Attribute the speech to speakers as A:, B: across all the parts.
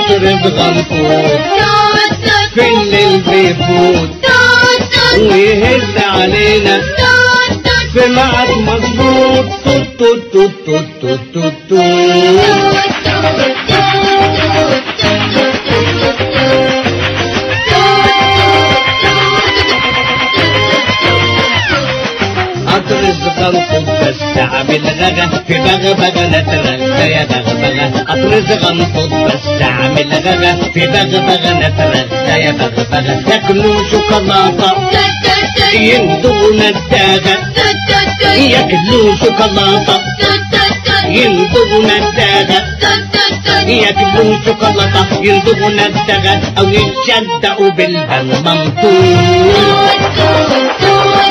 A: قطر بغنفوت في الليل بيفوت ويهز علينا في ميعاد مظبوط توت توت توت توت توت توت توت قطر الزغنطوط بس عامل غغا في بغبغة نترغى يا بغبغة قطر الزغنطوط بس عامل غغا في بغبغة نترغى يا بغبغة ياكلوا شوكولاتة يندوا نداغة ياكلوا شوكولاتة يندوا نداغة ياكلوا شوكولاتة يندوا نداغة أو يتشدقوا بالبن منطوط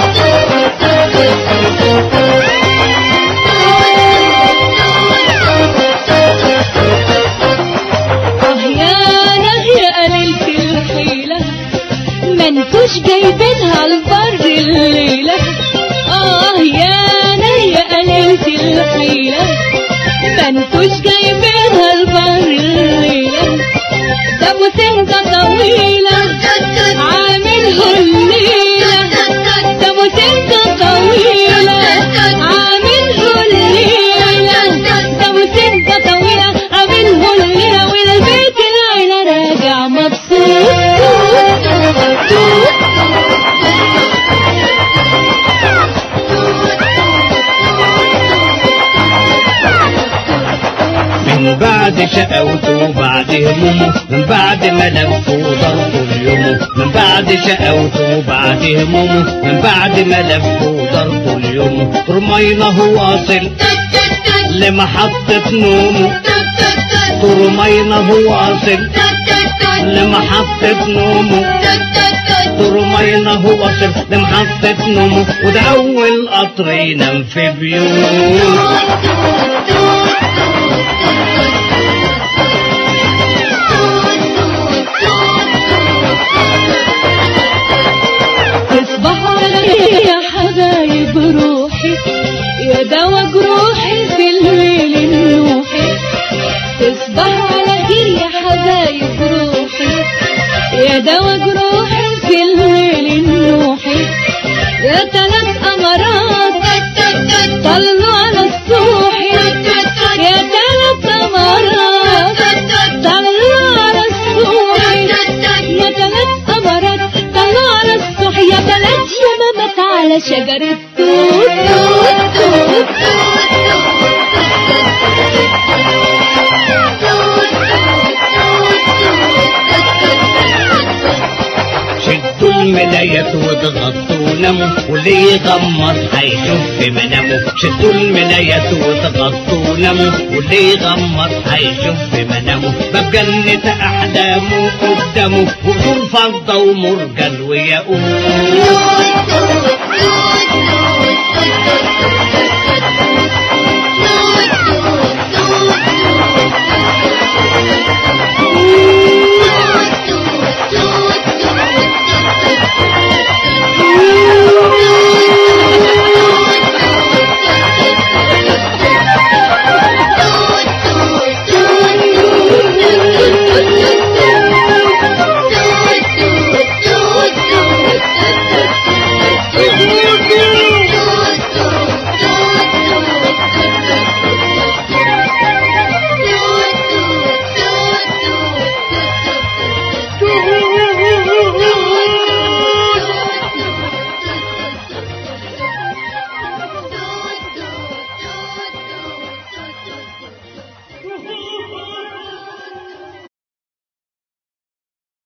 B: اه يا نهي قللت الحيلة ما انتوش جايبينها البر الليلة اه يا نهي قللت الحيلة ما انتوش جايبينها البر الليلة ده ابو سنجة طويلة عامله الليلة ده ابو سنجة طويلة عامله الليلة ده ابو سنجة طويلة عامله الليلة والبيت العيلة راجع
A: من بعد شقاوته وبعد همومه من بعد ما لفوا ضربوا اليوم من بعد شقاوته وبعد همومه من بعد ما لفوا ضربوا اليوم رمينه واصل لمحطة نومه ترمينه واصل لمحطة نومه ترمينه واصل لمحطة نومه وده أول قطر ينام في بيوت
B: تصبحوا على خير يا حبايب روحي يا دوا جروحي في الليل النوحي تصبحوا على خير يا حبايب روحي يا دوا جروحي في الليل النوحي يا تلات أمارات طلوا على الصوحي يا تلات أمارات طلوا على الصوحي يا تلات أمارات طلعوا على الصح يا بلد شمامات على شجرة توت توت توت
A: شدوا الملايات واضغطوا ناموا واللي يغمض هيشوف في منامه شدوا الملايات واضغطوا ناموا واللي يغمض هيشوف في منامه باب جنة أحلامه قدامه وطول فضة ومرجل وياقوت